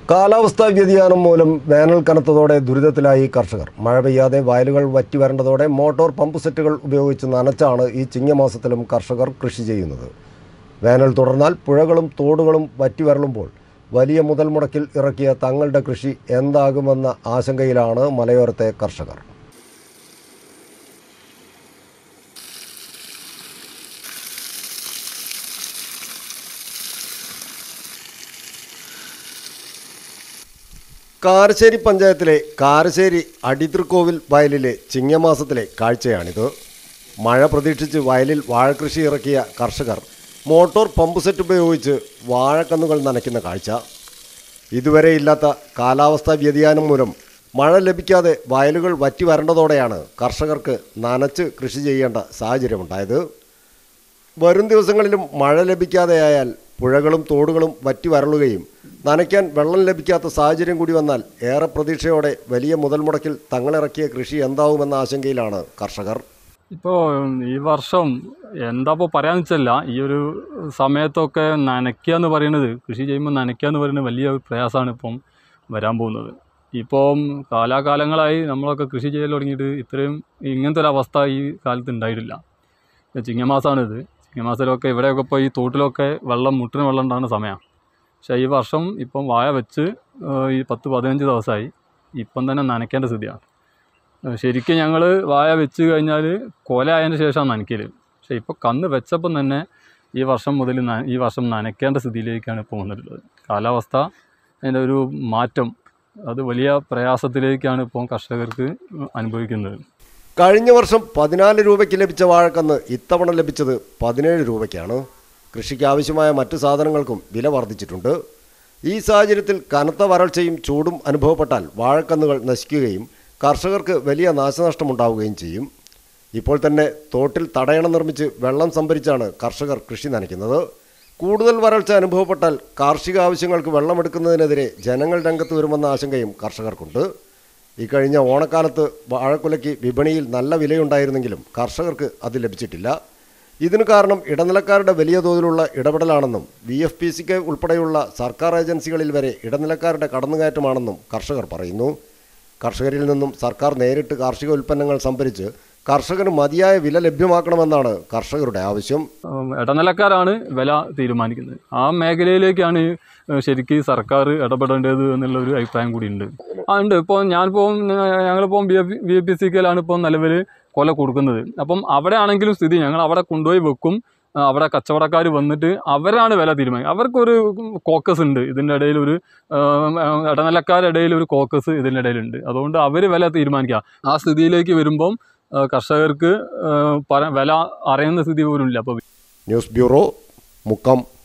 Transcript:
കാലാവസ്ഥാ വ്യതിയാനം മൂലം വേനൽ കനത്തതോടെ ദുരിതത്തിലായി കർഷകർ മഴ പെയ്യാതെ വയലുകൾ വറ്റി വരേണ്ടതോടെ മോട്ടോർ പമ്പ് സെറ്റുകൾ ഉപയോഗിച്ച് നനച്ചാണ് ഈ ചിങ്ങമാസത്തിലും കർഷകർ കൃഷി ചെയ്യുന്നത് വേനൽ തുടർന്നാൽ പുഴകളും തോടുകളും വറ്റി വരളുമ്പോൾ വലിയ മുതൽ മുടക്കിൽ ഇറക്കിയ തങ്ങളുടെ കൃഷി എന്താകുമെന്ന ആശങ്കയിലാണ് മലയോരത്തെ കർഷകർ കാരശ്ശേരി പഞ്ചായത്തിലെ കാരശ്ശേരി അടിതൃക്കോവിൽ വയലിലെ ചിങ്ങമാസത്തിലെ കാഴ്ചയാണിത് മഴ പ്രതീക്ഷിച്ച് വയലിൽ വാഴകൃഷി ഇറക്കിയ കർഷകർ മോട്ടോർ പമ്പ് സെറ്റ് ഉപയോഗിച്ച് വാഴക്കന്നുകൾ നനയ്ക്കുന്ന കാഴ്ച ഇതുവരെ ഇല്ലാത്ത കാലാവസ്ഥാ വ്യതിയാനം മൂലം മഴ ലഭിക്കാതെ വയലുകൾ വറ്റി വരേണ്ടതോടെയാണ് കർഷകർക്ക് നനച്ച് കൃഷി ചെയ്യേണ്ട സാഹചര്യമുണ്ടായത് വരും ദിവസങ്ങളിലും മഴ ലഭിക്കാതെയായാൽ പുഴകളും തോടുകളും വറ്റി വരളുകയും നനയ്ക്കാൻ വെള്ളം ലഭിക്കാത്ത സാഹചര്യം കൂടി വന്നാൽ ഏറെ പ്രതീക്ഷയോടെ വലിയ മുതൽ മുടക്കിൽ തങ്ങളിറക്കിയ കൃഷി എന്താവുമെന്ന ആശങ്കയിലാണ് കർഷകർ ഇപ്പോൾ ഈ വർഷം എന്താ ഇപ്പോൾ പറയാന്ന് വെച്ചല്ല ഈ ഒരു സമയത്തൊക്കെ നനയ്ക്കുക എന്ന് പറയുന്നത് കൃഷി ചെയ്യുമ്പോൾ നനയ്ക്കുക എന്ന് പറയുന്നത് വലിയ ഒരു പ്രയാസമാണ് ഇപ്പം വരാൻ പോകുന്നത് ഇപ്പം കാലാകാലങ്ങളായി നമ്മളൊക്കെ കൃഷി ചെയ്യൽ തുടങ്ങിയിട്ട് ഇത്രയും ഇങ്ങനത്തെ ഒരു അവസ്ഥ ഈ കാലത്ത് ഉണ്ടായിട്ടില്ല ചിങ്ങമാസമാണിത് ചിങ്ങമാസത്തിലൊക്കെ ഇവിടെയൊക്കെ ഇപ്പോൾ ഈ തോട്ടിലൊക്കെ വെള്ളം മുട്ടിന് വെള്ളം ഉണ്ടാകുന്ന സമയമാണ് പക്ഷേ ഈ വർഷം ഇപ്പം വാഴ വെച്ച് ഏഹ്, ഈ പത്ത് പതിനഞ്ച് ദിവസമായി ഇപ്പം തന്നെ നനയ്ക്കേണ്ട സ്ഥിതിയാണ് ഏഹ് ശരിക്കും ഞങ്ങൾ വാഴ വെച്ച് കഴിഞ്ഞാൽ കൊല ആയതിന് ശേഷമാണ് നനയ്ക്കൽ പക്ഷേ ഇപ്പോൾ കന്ന് വെച്ചപ്പം തന്നെ ഈ വർഷം മുതൽ ന- ഈ വർഷം നനയ്ക്കേണ്ട സ്ഥിതിയിലേക്കാണ് ഇപ്പോൾ വന്നിട്ടുള്ളത് കാലാവസ്ഥ അതിൻ്റെ ഒരു മാറ്റം അത് വലിയ പ്രയാസത്തിലേക്കാണ് ഇപ്പോൾ കർഷകർക്ക് അനുഭവിക്കുന്നത് കഴിഞ്ഞ വർഷം പതിനാല് രൂപയ്ക്ക് ലഭിച്ച വാഴക്കന്ന് ഇത്തവണ ലഭിച്ചത് പതിനേഴ് രൂപയ്ക്കാണ് കൃഷിക്ക് ആവശ്യമായ മറ്റു സാധനങ്ങൾക്കും വില വർദ്ധിച്ചിട്ടുണ്ട് ഈ സാഹചര്യത്തിൽ കനത്ത വരൾച്ചയും ചൂടും അനുഭവപ്പെട്ടാൽ വാഴക്കന്നുകൾ നശിക്കുകയും കർഷകർക്ക് വലിയ നാശനഷ്ടമുണ്ടാവുകയും ചെയ്യും ഇപ്പോൾ തന്നെ തോട്ടിൽ തടയണ നിർമ്മിച്ച് വെള്ളം സംഭരിച്ചാണ് കർഷകർ കൃഷി നനയ്ക്കുന്നത് കൂടുതൽ വരൾച്ച അനുഭവപ്പെട്ടാൽ കാർഷിക ആവശ്യങ്ങൾക്ക് വെള്ളമെടുക്കുന്നതിനെതിരെ ജനങ്ങൾ രംഗത്ത് വരുമെന്ന ആശങ്കയും കർഷകർക്കുണ്ട് ഇക്കഴിഞ്ഞ ഓണക്കാലത്ത് വാഴക്കുലയ്ക്ക് വിപണിയിൽ നല്ല വിലയുണ്ടായിരുന്നെങ്കിലും കർഷകർക്ക് അത് ലഭിച്ചിട്ടില്ല ഇതിനു കാരണം ഇടനിലക്കാരുടെ വലിയ തോതിലുള്ള ഇടപെടലാണെന്നും വി എഫ് പി സിക്ക് ഉൾപ്പെടെയുള്ള സർക്കാർ ഏജൻസികളിൽ വരെ ഇടനിലക്കാരുടെ കടന്നുകയറ്റമാണെന്നും കർഷകർ പറയുന്നു കർഷകരിൽ നിന്നും സർക്കാർ നേരിട്ട് കാർഷിക ഉൽപ്പന്നങ്ങൾ സംഭരിച്ച് കർഷകന് മതിയായ വില ലഭ്യമാക്കണമെന്നാണ് കർഷകരുടെ ആവശ്യം ഉം, ഇടനിലക്കാരാണ് വില തീരുമാനിക്കുന്നത് ആ മേഖലയിലേക്കാണ് ഏഹ്, ശരിക്കും സർക്കാർ ഇടപെടേണ്ടത് എന്നുള്ള ഒരു അഭിപ്രായം കൂടി ഉണ്ട് ആ ഉണ്ട് ഇപ്പോൾ ഞാനിപ്പോൾ ഞങ്ങളിപ്പോൾ B F B A P C കെയിലാണ് ഇപ്പോൾ നിലവിൽ കൊല കൊടുക്കുന്നത് അപ്പം അവിടെ ആണെങ്കിലും സ്ഥിതി ഞങ്ങൾ അവിടെ കൊണ്ടുപോയി വെക്കും ആ, അവിടെ കച്ചവടക്കാർ വന്നിട്ട് അവരാണ് വില തീരുമാനിക്കുക അവർക്കൊരു കോക്കസ് ഉണ്ട് ഇതിൻ്റെ ഇടയിൽ ഒരു ഇടനിലക്കാരുടെ ഇടയിൽ ഒരു കോക്കസ് ഇതിൻ്റെ ഇടയിലുണ്ട് അതുകൊണ്ട് അവർ വില തീരുമാനിക്കുക ആ സ്ഥിതിയിലേക്ക് വരുമ്പം ആ, കർഷകർക്ക് ആ, പറ- വില അറിയുന്ന സ്ഥിതി പോലും ഇല്ല അപ്പോൾ ന്യൂസ് ബ്യൂറോ മുക്കം